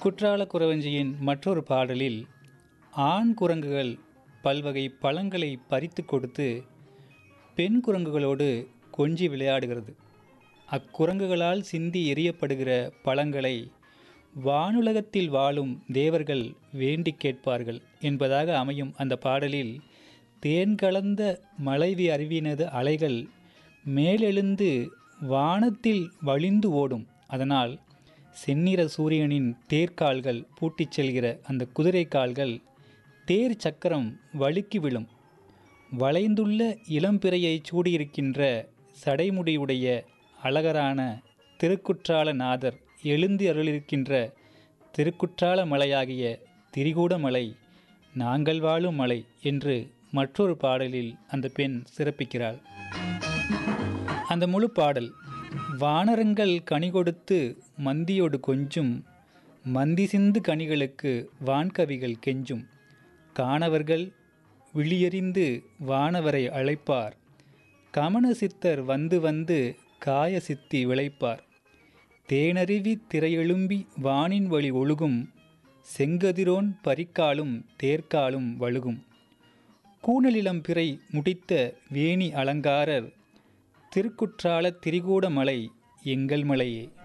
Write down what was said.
குற்றால குறவஞ்சியின் மற்றொரு பாடலில் ஆண் குரங்குகள் பல்வகை பழங்களை பறித்து கொடுத்து பெண் குரங்குகளோடு கொஞ்சி விளையாடுகிறது அக்குரங்குகளால் சிந்தி எறியப்படுகிற பழங்களை வானுலகத்தில் வாழும் தேவர்கள் வேண்டி கேட்பார்கள் என்பதாக அமையும் அந்த பாடலில் தேன் கலந்த மலைவி அறிவினது அலைகள் மேலெழுந்து வானத்தில் வழிந்து ஓடும் அதனால் செந்நிற சூரியனின் தேர்கால்கள் பூட்டிச் செல்கிற அந்த குதிரை கால்கள் தேர் சக்கரம் வழுக்கி விழும் வளைந்துள்ள இளம்பிறையை சூடியிருக்கின்ற சடைமுடியுடைய அழகரான திருக்குற்றால நாதர் எழுந்து அருளிருக்கின்ற திருக்குற்றால மலையாகிய திரிகூட மலை நாங்கள் வாழும் மலை என்று மற்றொரு பாடலில் அந்த பெண் சிறப்பிக்கிறாள் அந்த முழு பாடல் வானரங்கள் கனி கொடுத்து மந்தியோடு கொஞ்சும் மந்தி சிந்து கனிகளுக்கு வான்கவிகள் கெஞ்சும் காணவர்கள் விழியறிந்து வானவரை அழைப்பார் கமன சித்தர் வந்து வந்து காய சித்தி விளைப்பார் தேனருவி திரையெழும்பி வானின் வழி ஒழுகும் செங்கதிரோன் பரிக்காலும் தேர்க்காலும் வழுகும் கூணலிளம் பிறை முடித்த வேணி அலங்காரர் திருக்குற்றால திரிகூட மலை எங்கள் மலையே